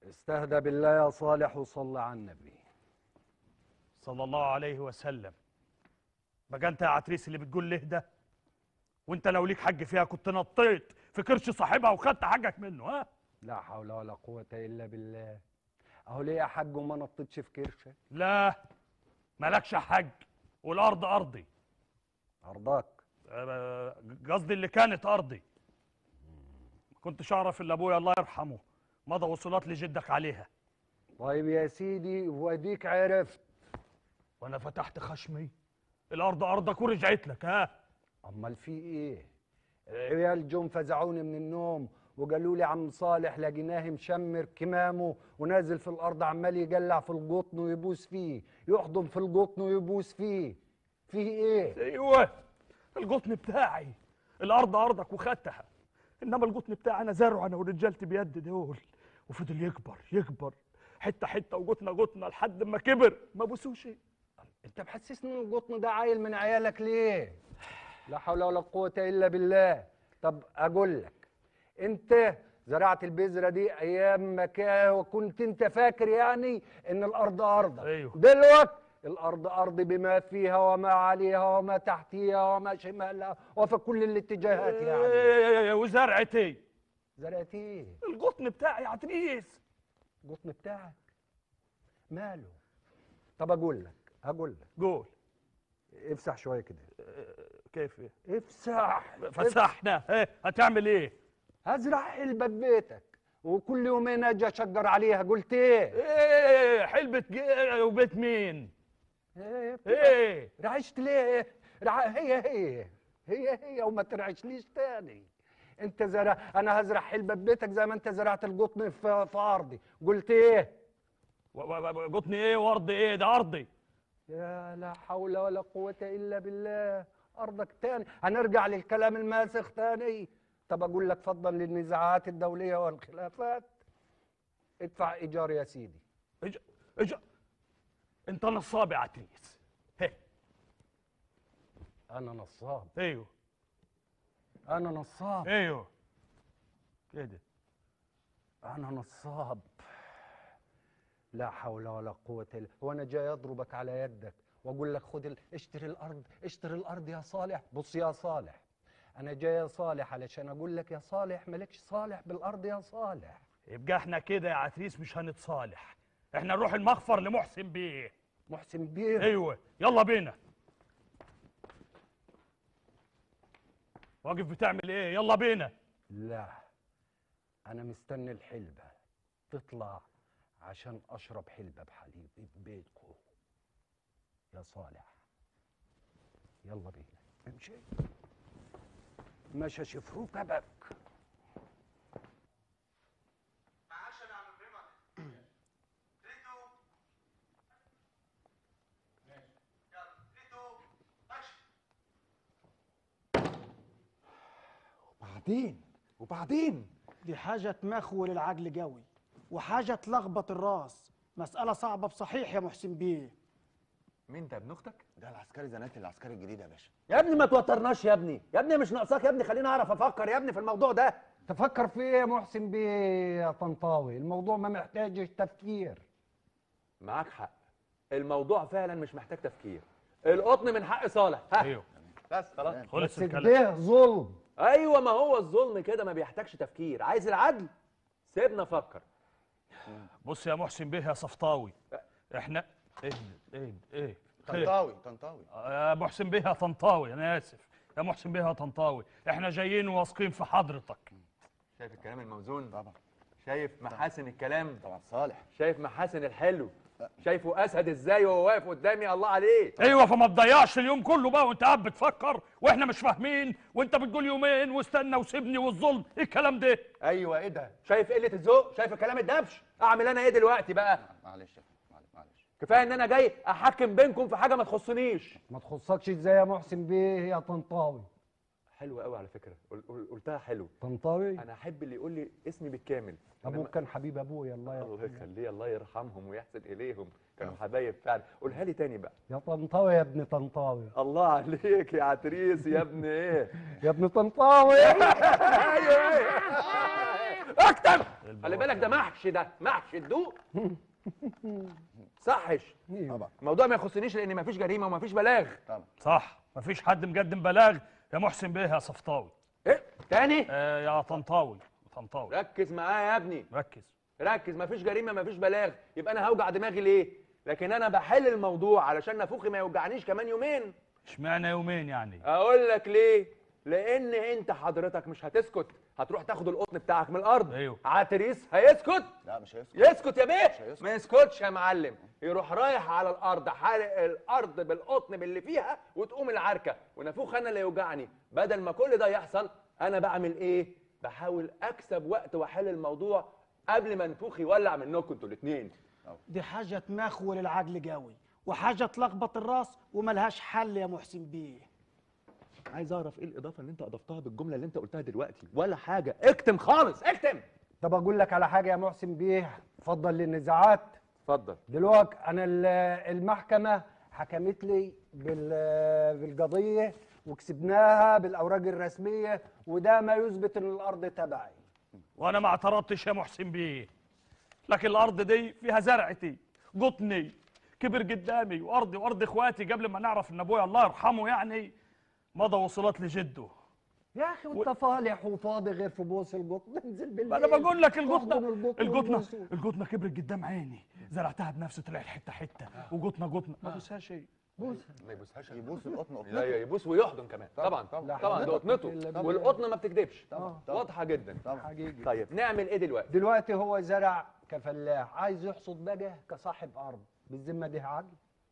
استهدى بالله يا صالح وصلى على النبي صلى الله عليه وسلم بقى انت يا عتريس اللي بتقول ليه ده وانت لو ليك حق فيها كنت نطيت في كرش صاحبها وخدت حقك منه ها لا حول ولا قوة إلا بالله أهو ليه يا حاج وما نطيتش في كرشك لا مالكش حق والارض ارضي أرضاك أه، قصدي اللي كانت ارضي ما كنتش اعرف الا ابويا الله يرحمه مضى وصولات لجدك عليها طيب يا سيدي واديك عرفت وانا فتحت خشمي الارض ارضك ورجعت لك ها أمال في إيه العيال جم فزعوني من النوم وقالوا لي عم صالح لقيناه مشمر كمامه ونازل في الأرض عمال يجلع في القطن ويبوس فيه يحضن في القطن ويبوس فيه فيه إيه ايوه القطن بتاعي الارض ارضك وخدتها انما القطن بتاعي انا زارعه انا ورجالتي بيد دول وفضل يكبر يكبر حته حته وقطنه قطنه لحد ما كبر ما بوسوش انت محسسني ان القطن ده عيل من عيالك ليه لا حول ولا قوة الا بالله طب اقول لك انت زرعت البذرة دي ايام ما كان وكنت انت فاكر يعني ان الارض ارضك أيوه. دلوقتي الارض ارض بما فيها وما عليها وما تحتها وما شمالها وفي كل الاتجاهات يعني إيه وزرعتي زرعت ايه القطن بتاعي يا عتريس القطن بتاعك ماله طب اقول لك اقول لك قول افسح شويه كده كيف إيه؟ افسح فسحنا ايه هتعمل ايه هزرع حلبة ببيتك وكل يومين اجي اشجر عليها قلت ايه؟ ايه حلبة جي- وبيت مين ايه ايه رعشت ليه؟ رع... هي هي هي هي وما ترعشليش تاني انت زرع انا هزرع حلبة ببيتك زي ما انت زرعت القطن في, في ارضي قلت ايه؟ و- و- و- قطن ايه وارض ايه ده ارضي يا لا حول ولا قوة الا بالله ارضك تاني هنرجع للكلام الماسخ تاني طب اقول لك فضلا للنزاعات الدولية والخلافات ادفع ايجار يا سيدي اج اج انت نصاب يا عتريس هي انا نصاب ايوه انا نصاب ايوه كده انا نصاب لا حول ولا قوة الا هو انا جاي اضربك على يدك واقول لك خد ال... اشتري الارض اشتري الارض يا صالح بص يا صالح انا جاي يا صالح علشان اقول لك يا صالح مالكش صالح بالارض يا صالح يبقى احنا كده يا عتريس مش هنتصالح احنا نروح المخفر لمحسن بيه محسن بيه ايوه يلا بينا واقف بتعمل ايه يلا بينا لا انا مستني الحلبة تطلع عشان اشرب حلبة بحليب في بيتكم يا صالح يلا بينا امشي مش هشوف ركبك وبعدين وبعدين دي حاجة تمخول العقل قوي وحاجة تلخبط الراس مسألة صعبة بصحيح يا محسن بيه مين ده ابن اختك؟ ده العسكري زناتي العسكري الجديد يا باشا يا ابني ما توترناش يا ابني يا ابني مش ناقصاك يا ابني خليني اعرف افكر يا ابني في الموضوع ده تفكر في ايه يا محسن بيه يا طنطاوي الموضوع ما محتاجش تفكير معاك حق الموضوع فعلا مش محتاج تفكير القطن من حق صالح ها ايوه بس خلاص خلص بس الكلام ده ظلم ايوه ما هو الظلم كده ما بيحتاجش تفكير عايز العدل سيبنا افكر بص يا محسن بيه يا صفطاوي احنا ايه ايه ايه خير. طنطاوي طنطاوي يا محسن بيه يا طنطاوي انا اسف يا محسن بيه يا طنطاوي احنا جايين واثقين في حضرتك شايف الكلام الموزون طبعا شايف محاسن الكلام طبعا صالح شايف محاسن الحلو شايفه اسد ازاي وهو واقف قدامي الله عليه ايوه فما تضيعش اليوم كله بقى وانت قاعد بتفكر واحنا مش فاهمين وانت بتقول يومين واستنى وسيبني والظلم ايه الكلام ده ايوه ايه ده شايف قله الذوق شايف الكلام الدبش اعمل انا ايه دلوقتي بقى معلش يا فندم، معلش معلش كفايه ان انا جاي احكم بينكم في حاجه ما تخصنيش ما تخصكش ازاي يا محسن بيه يا طنطاوي حلو قوي على فكره قل- قل- قلتها حلو طنطاوي انا احب اللي يقول لي اسمي بالكامل ابوك إنما- كان حبيب ابويا الله الله يرحمه يخليه الله يرحمهم ويحسن اليهم كانوا حبايب فعلا قولها لي تاني بقى يا طنطاوي يا ابن طنطاوي الله عليك يا عتريس يا ابن ايه يا ابن طنطاوي ايوه ايوه اكتب خلي بالك ده محشي ده محشي تدوق صحش طبعا الموضوع ما يخصنيش لان مفيش جريمه ومفيش بلاغ طبعا صح مفيش حد مقدم بلاغ يا محسن بيه يا صفطاوي ايه تاني آه يا طنطاوي طنطاوي ركز معايا يا ابني ركز ركز مفيش جريمه مفيش بلاغ يبقى انا هوجع دماغي ليه لكن انا بحل الموضوع علشان نافوخي ما يوجعنيش كمان يومين اشمعنى يومين يعني اقول لك ليه لان انت حضرتك مش هتسكت هتروح تاخد القطن بتاعك من الارض أيوه. عتريس هيسكت لا مش هيسكت يسكت يا بيه هيسكت. ما يسكتش يا معلم يروح رايح على الارض حالق الارض بالقطن باللي فيها وتقوم العركه ونافوخ انا اللي يوجعني بدل ما كل ده يحصل انا بعمل ايه بحاول اكسب وقت واحل الموضوع قبل ما نفوخ يولع منكم انتوا الاثنين دي حاجة تمخول العقل قوي وحاجة تلخبط الراس وملهاش حل يا محسن بيه عايز اعرف ايه الاضافه اللي انت اضفتها بالجمله اللي انت قلتها دلوقتي ولا حاجه اكتم خالص اكتم طب اقول لك على حاجه يا محسن بيه اتفضل للنزاعات اتفضل دلوقتي انا ال- المحكمه حكمت لي بال- بالقضيه وكسبناها بالاوراق الرسميه وده ما يثبت ان الارض تبعي وانا ما اعترضتش يا محسن بيه لكن الارض دي فيها زرعتي قطني كبر قدامي وارضي وارض اخواتي قبل ما نعرف ان ابويا الله يرحمه يعني مضى وصلات لجده يا اخي وانت فالح وفاضي غير في بوس القطن انزل بالليل ما انا بقول لك احضن القطنه القطن القطنه وبوسه. القطنه كبرت قدام عيني زرعتها بنفسي طلعت حته حته وقطنه قطنه ما بوسهاش شيء ما يبوسهاش يبوس القطن لا قطن يبوس ويحضن كمان طبعا طبعا. طبعا ده قطنته إلا بالله. والقطن ما بتكذبش طبعا طبعا واضحه جدا حقيقي طيب نعمل ايه دلوقتي دلوقتي هو زرع كفلاح عايز يحصد بقى كصاحب ارض بالذمه دي عقل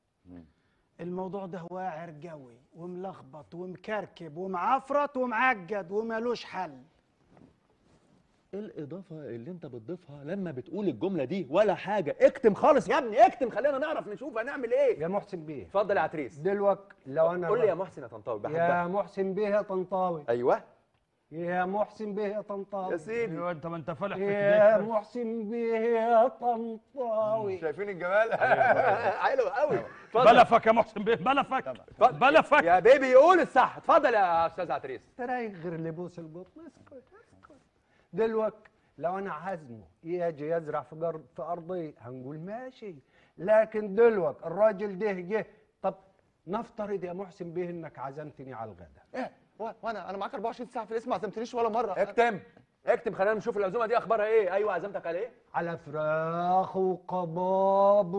الموضوع ده واعر قوي وملخبط ومكركب ومعفرت ومعقد ومالوش حل ايه الاضافه اللي انت بتضيفها لما بتقول الجمله دي ولا حاجه اكتم خالص يا ابني اكتم خلينا نعرف نشوف هنعمل ايه يا محسن بيه اتفضل يا عتريس دلوقتي لو انا قول لي يا محسن يا طنطاوي يا بحبها محسن بيه يا طنطاوي ايوه يا محسن بيه يا يا طنطاوي سيدي ايوه انت ما انت فالح في يا كده محسن بيه يا طنطاوي شايفين الجمال حلو قوي اتفضل بلفك يا محسن بيه بلفك اتفضل. بلفك يا بيبي قول الصح اتفضل يا استاذ عتريس تراي غير لبوس القطن اسكت اسكت دلوقتي لو انا عازمه يجي يزرع في جر... في ارضي هنقول ماشي لكن دلوقتي الراجل ده جه طب نفترض يا محسن بيه انك عزمتني على الغداء ايه هو- وانا انا معاك 24 ساعه في الاسم ما عزمتنيش ولا مره اكتم اكتم خلينا نشوف العزومه دي اخبارها ايه ايوه عزمتك على ايه على فراخ وقباب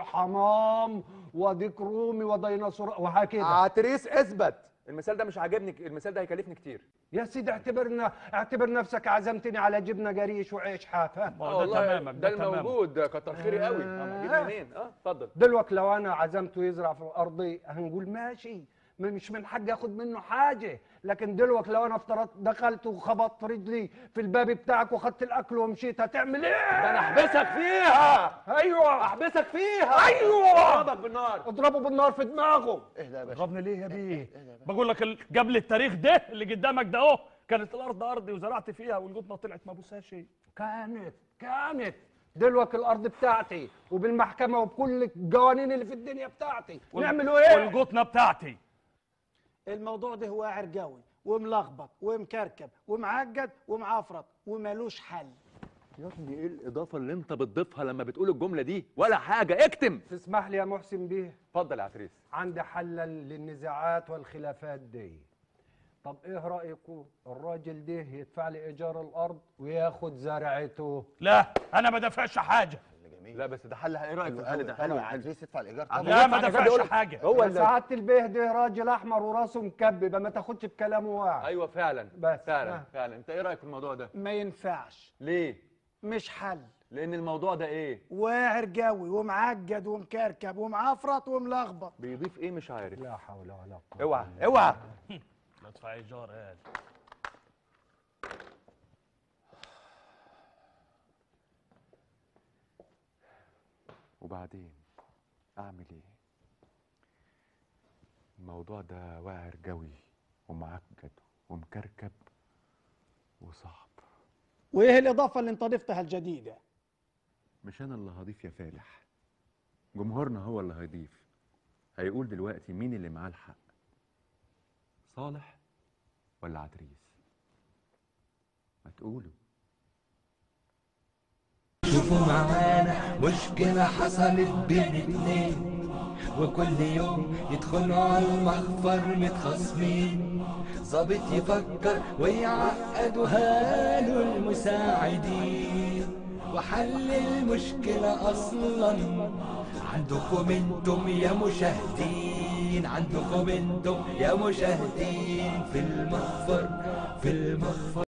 وحمام وديك رومي وديناصور وهكذا عتريس اثبت المثال ده مش عاجبني المثال ده هيكلفني كتير يا سيدي اعتبرنا اعتبر نفسك عزمتني على جبنه قريش وعيش حاف ها ما اه هو ده والله تمامك ده ده تمامك الموجود ده كتر خيري قوي آه. اجيب منين اه اتفضل دلوقتي لو انا عزمته يزرع في ارضي هنقول ماشي م- مش من حقي اخد منه حاجه لكن دلوقتي لو انا افترضت دخلت وخبطت رجلي في الباب بتاعك واخدت الاكل ومشيت هتعمل ايه ده انا احبسك فيها ايوه احبسك فيها أيوة. اضربك بالنار اضربه بالنار في دماغه ايه ده يا باشا ضربني ليه يا بيه بقول لك ال- قبل التاريخ ده اللي قدامك ده اهو كانت الارض ارضي وزرعت فيها والقطنه طلعت ما بوسهاش شيء كانت كانت دلوقتي الارض بتاعتي وبالمحكمه وبكل القوانين اللي في الدنيا بتاعتي وال- نعملوا ايه والقطنه بتاعتي الموضوع ده واعر قوي وملخبط ومكركب ومعقد ومعفرت ومالوش حل يا ابني ايه الاضافه اللي انت بتضيفها لما بتقول الجمله دي ولا حاجه اكتم تسمح لي يا محسن بيه اتفضل يا عتريس عندي حل للنزاعات والخلافات دي طب ايه رايكم الراجل ده يدفع لي ايجار الارض وياخد زرعته لا انا ما دافعش حاجه لا بس ده حل ايه رايك في الحل حلو ده حلو عزيز يدفع الايجار عم- طبعا لا ما يدفع دافعش يقول- حاجه هو هو اللي سعاده البيه ده راجل احمر وراسه مكببه ما تاخدش بكلامه واعي ايوه فعلا بس. فعلا آه. فعلا انت ايه رايك في الموضوع ده ما ينفعش ليه مش حل لان الموضوع ده ايه واعر قوي ومعقد ومكركب ومعفرت وملخبط بيضيف ايه مش عارف لا حول ولا قوه اوعى اوعى لا ادفع ايجار قال وبعدين اعمل ايه الموضوع ده واعر قوي ومعقد ومكركب وصعب وايه الاضافه اللي انت ضفتها الجديده مش انا اللي هضيف يا فالح جمهورنا هو اللي هيضيف هيقول دلوقتي مين اللي معاه الحق صالح ولا عتريس ما تقولوا شوفوا معانا مشكلة حصلت بين اتنين وكل يوم يدخلوا على المخفر متخاصمين ظابط يفكر ويعقدوا هالو المساعدين وحل المشكلة أصلا عندكم انتم يا مشاهدين عندكم انتم يا مشاهدين في المخفر في المخفر